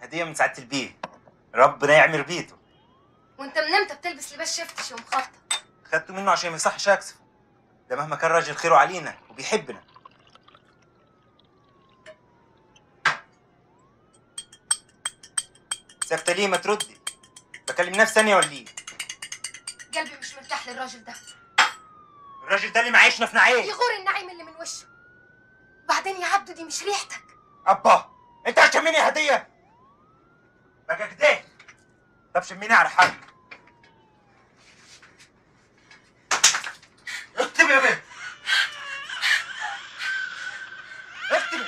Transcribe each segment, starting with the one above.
هديه من سعاده البيه ربنا يعمر بيته وانت من امتى بتلبس لباس شفتش ومخطط خدته منه عشان ما يصحش اكسف ده مهما كان راجل خيره علينا وبيحبنا ساكتة ليه ما تردي بكلم نفسي ثانية ولا ايه قلبي مش مرتاح للراجل ده الراجل ده اللي معيشنا في نعيم يغور النعيم اللي من وشه بعدين يا عبدو دي مش ريحتك ابا انت هتشميني هدية بقى كده طب شميني على حد اكتب يا بيه اكتب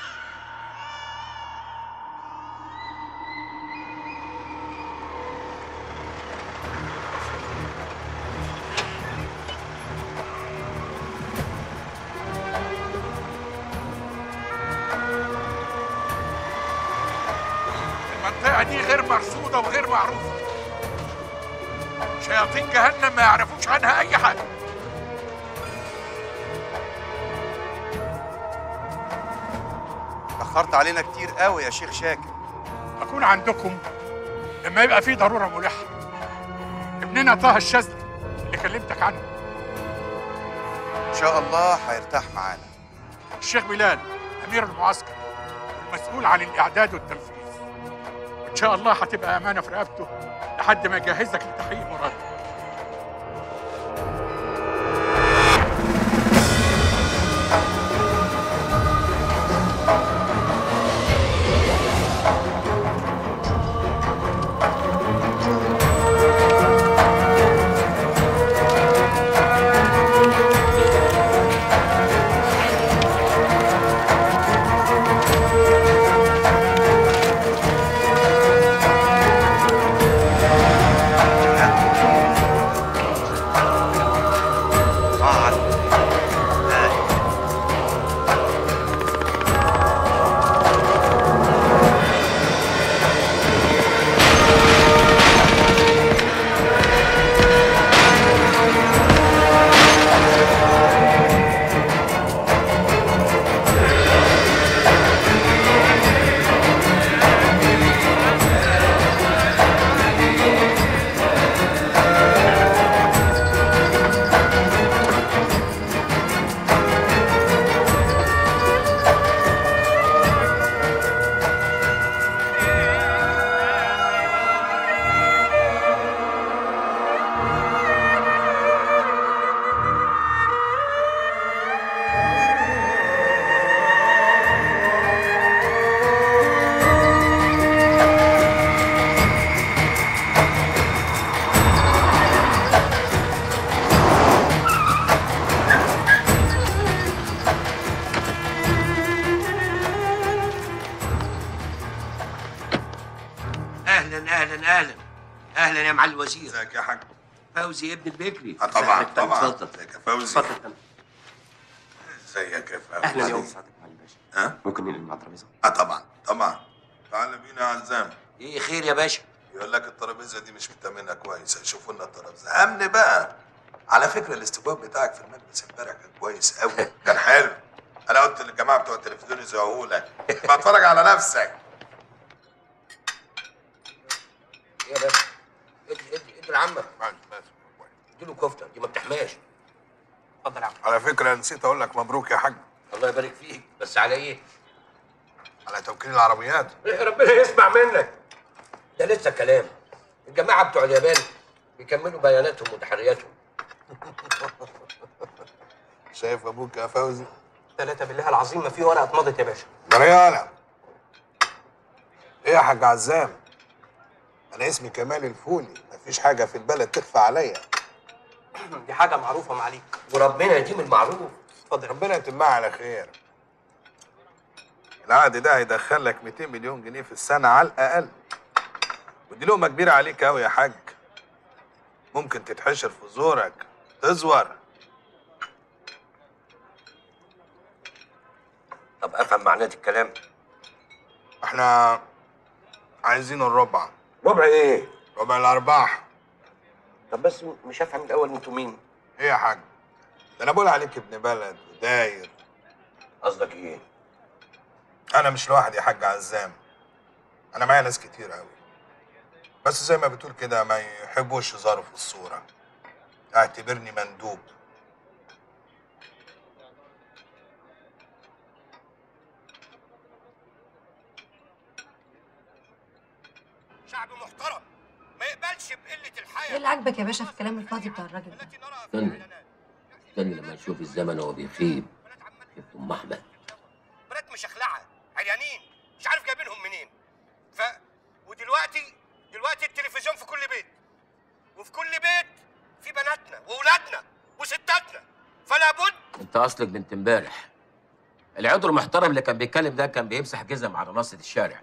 المنطقة دي غير مرصودة وغير معروفة شياطين جهنم ما يعرفوش عنها أي حاجة اتأخرت علينا كتير قوي يا شيخ شاكر أكون عندكم لما يبقى في ضرورة ملحة ابننا طه الشاذلي اللي كلمتك عنه إن شاء الله هيرتاح معانا الشيخ بلال أمير المعسكر والمسؤول عن الإعداد والتنفيذ إن شاء الله هتبقى أمانة في رقبته لحد ما يجهزك لتحقيق مرادك اهلا اهلا اهلا اهلا يا معالي الوزير ازيك يا حاج فوزي ابن البكري اه طبعا اتفضل، طبعا اتفضل ازيك يا فوزي اتفضل يا فندم. ازيك يا فوزي اهلا يا ام سعادتك معالي الباشا ها ممكن ننقل مع الترابيزه اه طبعا طبعا تعال بينا يا عزام ايه خير يا باشا يقول لك الترابيزه دي مش متامنه كويس هيشوفوا لنا الترابيزه امن بقى على فكره الاستجواب بتاعك في المجلس امبارح كان كويس قوي كان حلو انا قلت للجماعه بتوع التلفزيون يزوقوا لك بتفرج على نفسك ايه يا باشا ادي ادي ادي لعمك اديله كفته دي ما بتحماش اتفضل يا عم على فكره نسيت اقول لك مبروك يا حاج الله يبارك فيك بس على ايه؟ على توكيل العربيات إيه ربنا يسمع منك ده لسه كلام الجماعه بتوع اليابان بيكملوا بياناتهم وتحرياتهم شايف ابوك يا فوزي ثلاثة بالله العظيم ما في ورقة اتمضت يا باشا مريانة ايه يا حاج عزام انا اسمي كمال الفولي مفيش حاجه في البلد تخفى عليا دي حاجة معروفة معاليك وربنا يديم المعروف اتفضل ربنا يتمها على خير العقد ده هيدخل لك 200 مليون جنيه في السنه على الاقل ودي لقمه كبيره عليك قوي يا حاج ممكن تتحشر في زورك تزور طب افهم معنات الكلام احنا عايزين الربع ربع ايه؟ ربع الارباح طب بس مش هفهم الاول انتوا مين؟ ايه يا حاج ده انا بقول عليك ابن بلد وداير قصدك ايه؟ انا مش لوحدي يا حاج عزام انا معايا ناس كتير قوي بس زي ما بتقول كده ما يحبوش يظهروا في الصوره اعتبرني مندوب شعب محترم ما يقبلش بقله ايه الحياه اللي عاجبك يا باشا في الكلام الفاضي بتاع الراجل ده التي نرى في استنى. الإعلانات. استنى لما نشوف الزمن وهو بيخيب بنات عمالة شفت ام احمد بنات مشخلعه عريانين مش عارف جايبينهم منين ف ودلوقتي دلوقتي التلفزيون في كل بيت وفي كل بيت في بناتنا واولادنا وستاتنا فلا بد انت اصلك بنت امبارح العضو المحترم اللي كان بيتكلم ده كان بيمسح جزم على ناصية الشارع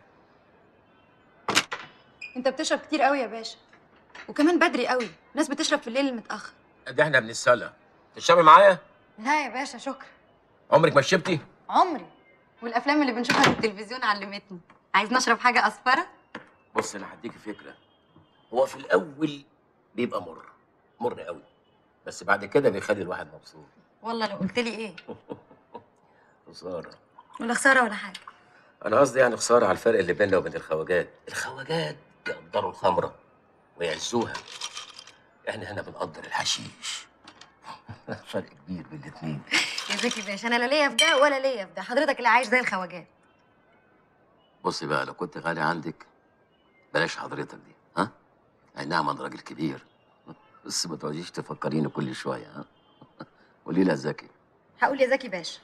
انت بتشرب كتير قوي يا باشا وكمان بدري قوي ناس بتشرب في الليل المتاخر ده احنا بنتسلى تشربي معايا لا يا باشا شكرا عمرك ما شربتي عمري والافلام اللي بنشوفها في التلفزيون علمتني عايز نشرب حاجه اصفره بص انا هديكي فكره هو في الاول بيبقى مر مر قوي بس بعد كده بيخلي الواحد مبسوط والله لو قلت لي ايه خساره ولا خساره ولا حاجه انا قصدي يعني خساره على الفرق اللي بيننا وبين الخواجات الخواجات يقدروا الخمره ويعزوها احنا هنا بنقدر الحشيش فرق كبير بين الاتنين يا زكي باشا انا لا ليا في ده ولا ليا في ده حضرتك اللي عايش زي الخواجات بصي بقى لو كنت غالي عندك بلاش حضرتك دي ها اي نعم انا راجل كبير بس ما تقعديش تفكريني كل شويه ها قولي لها زكي هقول يا زكي باشا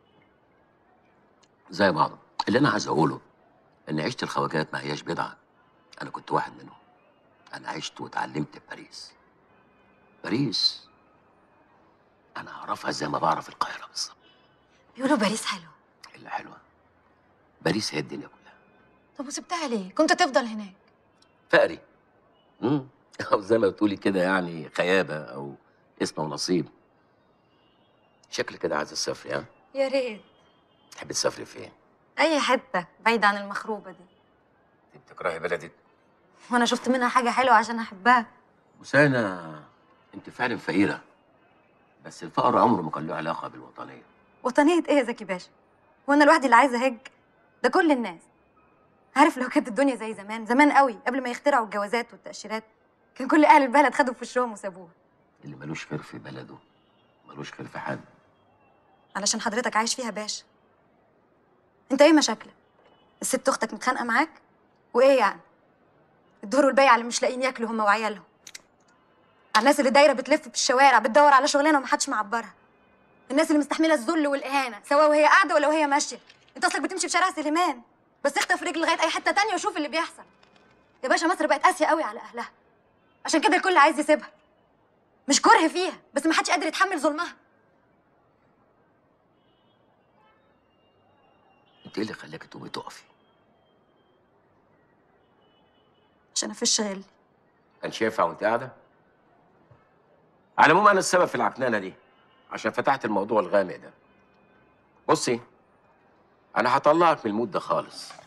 زي بعض اللي انا عايز اقوله ان عيشه الخواجات ما هياش بدعه انا كنت واحد منهم انا عشت واتعلمت في باريس باريس انا اعرفها زي ما بعرف القاهره بالظبط بيقولوا باريس حلوه الا حلوه باريس هي الدنيا كلها طب وسبتها ليه كنت تفضل هناك فقري امم او زي ما بتقولي كده يعني خيابه او اسم ونصيب شكلك كده عايز تسافري ها يا ريت تحبي تسافري فين اي حته بعيده عن المخروبه دي انت بتكرهي بلدك وانا شفت منها حاجه حلوه عشان احبها وسانا انت فعلا فقيره بس الفقر عمره ما كان له علاقه بالوطنيه وطنيه ايه يا زكي باشا وانا لوحدي اللي عايزه اهج ده كل الناس عارف لو كانت الدنيا زي زمان زمان قوي قبل ما يخترعوا الجوازات والتاشيرات كان كل اهل البلد خدوا في وشهم وسابوها اللي ملوش خير في بلده ملوش خير في حد علشان حضرتك عايش فيها باشا انت ايه مشاكلك الست اختك متخانقه معاك وايه يعني الدور والبيع اللي مش لاقيين ياكلوا هم وعيالهم على الناس اللي دايره بتلف في الشوارع بتدور على شغلانه ومحدش معبرها الناس اللي مستحمله الذل والاهانه سواء وهي قاعده ولا وهي ماشيه انت اصلك بتمشي في شارع سليمان بس اخطف رجل لغايه اي حته تانية وشوف اللي بيحصل يا باشا مصر بقت قاسيه قوي على اهلها عشان كده الكل عايز يسيبها مش كره فيها بس محدش قادر يتحمل ظلمها انت ايه اللي خلاكي تقومي تقفي عشان افش غل كان ينفع وانت قاعده على العموم انا السبب في العكنانه دي عشان فتحت الموضوع الغامق ده بصي انا هطلعك من المود ده خالص